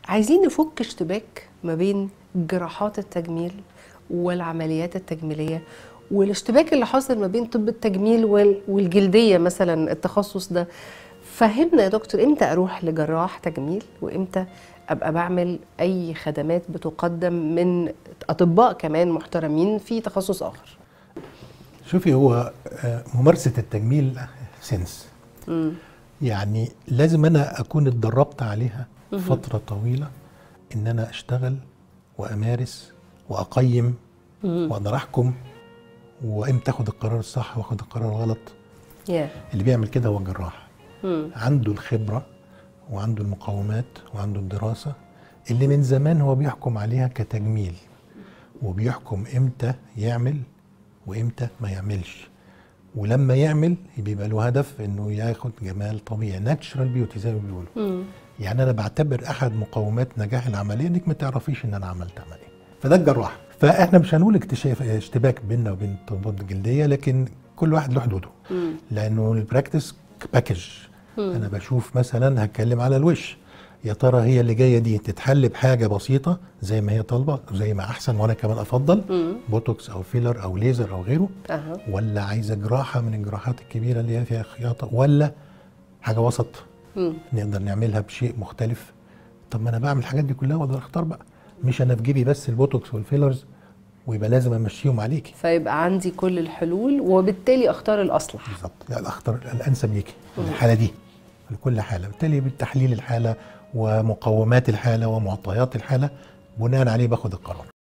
عايزين نفك اشتباك ما بين جراحات التجميل والعمليات التجميليه والاشتباك اللي حاصل ما بين طب التجميل وال- والجلديه مثلا التخصص ده فهمنا يا دكتور امتى اروح لجراح تجميل وامتى ابقى بعمل اي خدمات بتقدم من اطباء كمان محترمين في تخصص اخر شوفي هو آه، ممارسة التجميل سنس مم. يعني لازم أنا أكون اتدربت عليها فترة طويلة إن أنا أشتغل وأمارس وأقيم وأقدر أحكم وإمتى أخد القرار الصح وأخد القرار الغلط يا اللي بيعمل كده هو الجراح مم. عنده الخبرة وعنده المقومات وعنده الدراسة اللي من زمان هو بيحكم عليها كتجميل وبيحكم امتى يعمل وامتى ما يعملش ولما يعمل بيبقى له هدف انه ياخد جمال طبيعي ناتشرال بيوتي زي ما بيقولوا مم. يعني انا بعتبر احد مقومات نجاح العمليه انك ما تعرفيش ان انا عملت عمليه فده الجراح فاحنا مش هنقول اكتشاف اشتباك بيننا وبين الطبات الجلديه لكن كل واحد له حدوده مم. لانه البراكتس باكج انا بشوف مثلا هتكلم على الوش يا ترى هي اللي جايه دي تتحل بحاجه بسيطه زي ما هي طالبه زي ما احسن وانا كمان افضل مم. بوتوكس او فيلر او ليزر او غيره اها ولا عايزه جراحه من الجراحات الكبيره اللي هي فيها خياطه ولا حاجه وسط مم. نقدر نعملها بشيء مختلف طب ما انا بعمل الحاجات دي كلها واقدر اختار بقى مش انا في جيبي بس البوتوكس والفيلرز ويبقى لازم امشيهم عليكي فيبقى عندي كل الحلول وبالتالي اختار الاصلح بالظبط لا الاخطر الانسب ليكي في الحاله دي لكل حاله بالتالي بالتحليل الحاله ومقومات الحاله ومعطيات الحاله بناء عليه باخد القرار